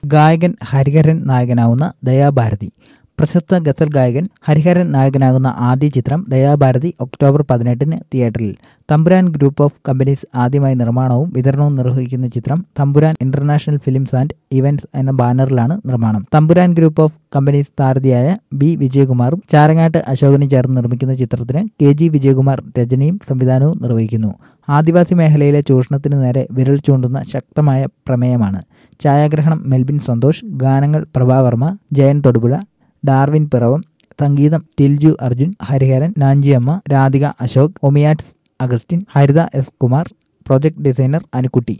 ഗായകൻ ഹരിഹരൻ നായകനാവുന്ന ദയാഭാരതി പ്രശസ്ത ഗസൽ ഗായകൻ ഹരിഹരൻ നായകനാകുന്ന ആദ്യ ചിത്രം ദയാഭാരതി ഒക്ടോബർ പതിനെട്ടിന് തിയേറ്ററിൽ തമ്പുരാൻ ഗ്രൂപ്പ് ഓഫ് കമ്പനീസ് ആദ്യമായി നിർമ്മാണവും വിതരണവും നിർവഹിക്കുന്ന ചിത്രം തമ്പുരാൻ ഇന്റർനാഷണൽ ഫിലിംസ് ആൻഡ് ഇവന്റ്സ് എന്ന ബാനറിലാണ് നിർമ്മാണം തമ്പുരാൻ ഗ്രൂപ്പ് ഓഫ് കമ്പനീസ് സാരഥിയായ ബി വിജയകുമാറും ചാരങ്ങാട്ട് അശോകനും ചേർന്ന് നിർമ്മിക്കുന്ന ചിത്രത്തിന് കെ ജി വിജയകുമാർ രചനയും സംവിധാനവും നിർവഹിക്കുന്നു ആദിവാസി മേഖലയിലെ ചൂഷണത്തിന് നേരെ വിരൽ ചൂണ്ടുന്ന ശക്തമായ പ്രമേയമാണ് ഛായാഗ്രഹണം മെൽബിൻ സന്തോഷ് ഗാനങ്ങൾ പ്രഭാവർമ്മ ജയൻ തൊടുപുഴ ഡാർവിൻ പിറവം സംഗീതം ടിൽജു അർജുൻ ഹരിഹരൻ നാഞ്ചിയമ്മ രാധിക അശോക് ഒമിയാറ്റ്സ് Augustine Haritha S Kumar project designer Anukutty